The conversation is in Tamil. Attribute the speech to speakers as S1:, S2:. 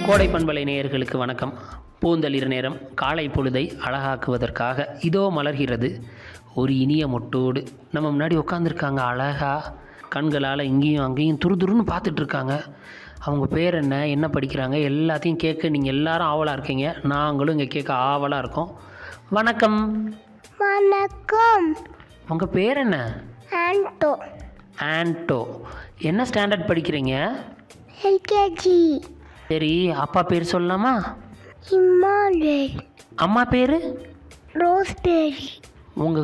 S1: கோடை பண்பலை நேயர்களுக்கு வணக்கம் பூந்தளிர் நேரம் காலை பொழுதை அழகாக்குவதற்காக இதோ மலர்கிறது ஒரு இனிய மொட்டோடு நம்ம முன்னாடி உட்காந்துருக்காங்க அழகா கண்களால் இங்கேயும் அங்கேயும் துரு துருன்னு பார்த்துட்டு இருக்காங்க அவங்க பேர் என்ன என்ன படிக்கிறாங்க எல்லாத்தையும் கேட்க நீங்கள் எல்லாரும் ஆவலாக இருக்கீங்க நாங்களும் இங்கே கேட்க ஆவலாக இருக்கோம் வணக்கம்
S2: வணக்கம்
S1: உங்கள் பேர் என்ன
S2: ஆண்டோ
S1: ஆன்டோ என்ன ஸ்டாண்டர்ட் படிக்கிறீங்க
S2: எல்கேஜி
S1: சரி அப்பா பேர் சொல்லலாமா
S2: இம்மானுவேல்
S1: அம்மா பேர்
S2: ரோஸ்பெரி
S1: உங்கள்